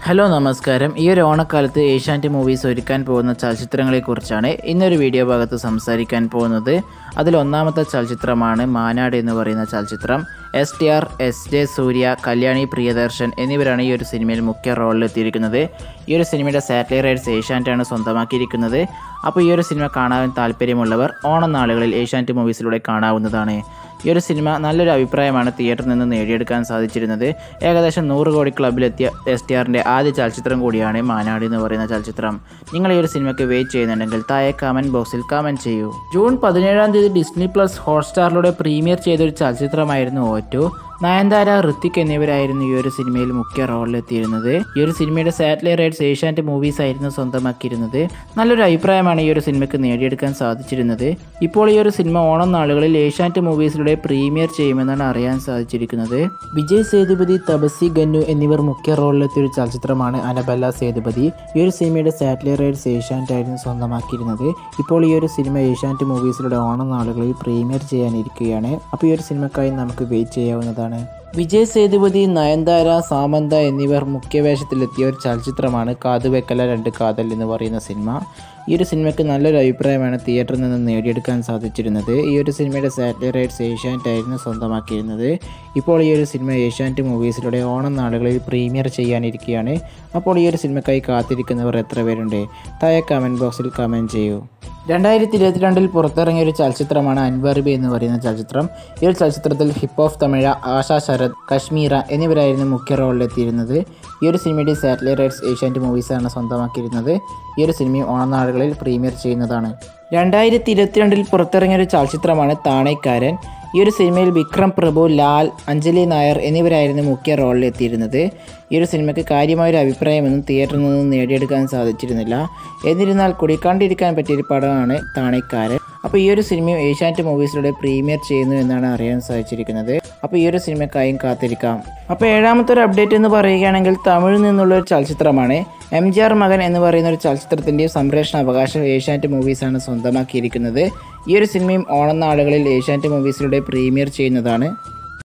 hello നമസ്കാരം ഈ ഒരു ഓണക്കാലത്ത് ഏഷ്യാനെറ്റ് മൂവീസ് ഒരുക്കാൻ പോകുന്ന ചലച്ചിത്രങ്ങളെക്കുറിച്ചാണ് ഇന്നൊരു വീഡിയോ ഭാഗത്ത് സംസാരിക്കാൻ പോകുന്നത് അതിൽ ഒന്നാമത്തെ ചലച്ചിത്രമാണ് മാനാട് എന്ന് പറയുന്ന ചലച്ചിത്രം S T R S J Suryah Kalyani Priyadarshan എന്നിവരാണ് ഈ ഒരു സിനിമയിൽ മുഖ്യ റോളിലെത്തിയിരിക്കുന്നത് ഈ ഒരു സിനിമയുടെ സാറ്റലൈറ്റ് റൈറ്റ്സ് ഏഷ്യാനെറ്റാണ് സ്വന്തമാക്കിയിരിക്കുന്നത് അപ്പോൾ ഈ ഒരു സിനിമ കാണാൻ താല്പര്യമുള്ളവർ ഓണം നാളുകളിൽ ഏഷ്യാനെറ്റ് മൂവീസിലൂടെ കാണാവുന്നതാണ് ഈ ഒരു സിനിമ നല്ലൊരു അഭിപ്രായമാണ് തിയേറ്ററിൽ നിന്ന് നേടിയെടുക്കാൻ സാധിച്ചിരുന്നത് ഏകദേശം നൂറ് കോടി ക്ലബിലെത്തിയ എസ് ടി ആറിൻ്റെ ആദ്യ ചലച്ചിത്രം കൂടിയാണ് മാനാടി എന്ന് പറയുന്ന ചലച്ചിത്രം നിങ്ങൾ ഈ ഒരു സിനിമയ്ക്ക് വെയിറ്റ് ചെയ്യുന്നുണ്ടെങ്കിൽ താഴെ കമൻറ്റ് ബോക്സിൽ കമൻറ്റ് ചെയ്യൂ ജൂൺ പതിനേഴാം തീയതി ഡിസ്നി പ്ലസ് ഹോട്ട്സ്റ്റാറിലൂടെ പ്രീമിയർ ചെയ്തൊരു ചലച്ചിത്രമായിരുന്നു ഓറ്റോ നയൻതാര ഋത്തിക് എന്നിവരായിരുന്നു ഈ ഒരു സിനിമയിൽ മുഖ്യ റോളിലെത്തിയിരുന്നത് ഈ ഒരു സിനിമയുടെ സാറ്റലൈറ്റ് റൈറ്റ്സ് ഏഷ്യാനെറ്റ് മൂവീസ് ആയിരുന്നു സ്വന്തമാക്കിയിരുന്നത് നല്ലൊരു അഭിപ്രായമാണ് ഈ ഒരു സിനിമയ്ക്ക് നേടിയെടുക്കാൻ സാധിച്ചിരുന്നത് ഇപ്പോൾ ഈ ഒരു സിനിമ ഓണം നാളുകളിൽ ഏഷ്യാനെറ്റ് മൂവീസിലൂടെ പ്രീമിയർ ചെയ്യുമെന്നാണ് അറിയാൻ സാധിച്ചിരിക്കുന്നത് വിജയ് സേതുപതി തപസി ഗന്നു എന്നിവർ മുഖ്യ റോളിലെത്തിയ ഒരു ചലച്ചിത്രമാണ് അനബല്ല സേതുപതി ഈ ഒരു സിനിമയുടെ സാറ്റലൈറ്റ് റൈറ്റ്സ് ഏഷ്യാനെറ്റ് ആയിരുന്നു സ്വന്തമാക്കിയിരുന്നത് ഇപ്പോൾ ഈ ഒരു സിനിമ ഏഷ്യാനെറ്റ് മൂവീസിലൂടെ ഓണം നാളുകളിൽ പ്രീമിയർ ചെയ്യാനിരിക്കുകയാണ് അപ്പോൾ ഈ ഒരു സിനിമക്കായി നമുക്ക് വെയിറ്റ് ചെയ്യാവുന്നതാണ് വിജയ് സേതുപതി നയൻതാര സാമന്ത എന്നിവർ മുഖ്യവേഷത്തിലെത്തിയ ഒരു ചലച്ചിത്രമാണ് കാതുവെക്കല രണ്ട് കാതൽ എന്ന് പറയുന്ന സിനിമ ഈ ഒരു സിനിമയ്ക്ക് നല്ലൊരു അഭിപ്രായമാണ് തിയേറ്ററിൽ നിന്ന് നേടിയെടുക്കാൻ സാധിച്ചിരുന്നത് ഈ ഒരു സിനിമയുടെ സാറ്റലൈറ്റ് റൈറ്റ്സ് ഏഷ്യാനെറ്റ് ആയിരുന്നു സ്വന്തമാക്കിയിരുന്നത് ഇപ്പോൾ ഈ ഒരു സിനിമ ഏഷ്യാനെറ്റ് മൂവീസിലൂടെ ഓണം നാളുകളിൽ പ്രീമിയർ ചെയ്യാനിരിക്കുകയാണ് അപ്പോൾ ഈ ഒരു സിനിമയ്ക്കായി കാത്തിരിക്കുന്നവർ എത്ര പേരുണ്ട് താഴെ കമൻറ്റ് ബോക്സിൽ കമൻറ്റ് ചെയ്യൂ രണ്ടായിരത്തി ഇരുപത്തിരണ്ടിൽ പുറത്തിറങ്ങിയ ഒരു ചലച്ചിത്രമാണ് അൻവർബി എന്ന് പറയുന്ന ചലച്ചിത്രം ഈ ഒരു ചലച്ചിത്രത്തിൽ ഹിപ്പ് ഓഫ് തമിഴ ആശാ ശരത് കശ്മീര എന്നിവരായിരുന്നു മുഖ്യ റോളിലെത്തിയിരുന്നത് ഈ ഒരു സിനിമയുടെ സാറ്റലൈറ്റ് റൈറ്റ്സ് ഏഷ്യാനെറ്റ് മൂവീസാണ് സ്വന്തമാക്കിയിരുന്നത് ഈ ഒരു സിനിമയും ഓണനാടുകളിൽ പ്രീമിയർ ചെയ്യുന്നതാണ് രണ്ടായിരത്തി ഇരുപത്തിരണ്ടിൽ പുറത്തിറങ്ങിയ ഒരു ചലച്ചിത്രമാണ് താണേക്കാരൻ ഈ ഒരു സിനിമയിൽ വിക്രം പ്രഭു ലാൽ അഞ്ജലി നായർ എന്നിവരായിരുന്നു മുഖ്യ റോളിലെത്തിയിരുന്നത് ഈ ഒരു സിനിമയ്ക്ക് കാര്യമായൊരു അഭിപ്രായമൊന്നും തിയേറ്ററിൽ നിന്ന് നേടിയെടുക്കാൻ സാധിച്ചിരുന്നില്ല എന്നിരുന്നാൽ കൂടി കണ്ടിരിക്കാൻ പറ്റിയൊരു പടമാണ് താണേക്കാരൻ അപ്പോൾ ഈ ഒരു സിനിമയും ഏഷ്യാനെറ്റ് മൂവീസിലൂടെ പ്രീമിയർ ചെയ്യുന്നു എന്നാണ് അറിയാൻ സാധിച്ചിരിക്കുന്നത് അപ്പോൾ ഈ ഒരു സിനിമക്കായും കാത്തിരിക്കാം അപ്പോൾ ഏഴാമത്തെ ഒരു അപ്ഡേറ്റ് എന്ന് പറയുകയാണെങ്കിൽ തമിഴിൽ നിന്നുള്ള ഒരു ചലച്ചിത്രമാണ് എം ജി ആർ മകൻ എന്ന് പറയുന്ന ഒരു ചലച്ചിത്രത്തിൻ്റെ സംപ്രേഷണ അവകാശം ഏഷ്യാനെറ്റ് മൂവീസാണ് സ്വന്തമാക്കിയിരിക്കുന്നത് ഈ ഒരു സിനിമയും ഓണം നാളുകളിൽ ഏഷ്യാനെറ്റ് മൂവീസിലൂടെ പ്രീമിയർ ചെയ്യുന്നതാണ്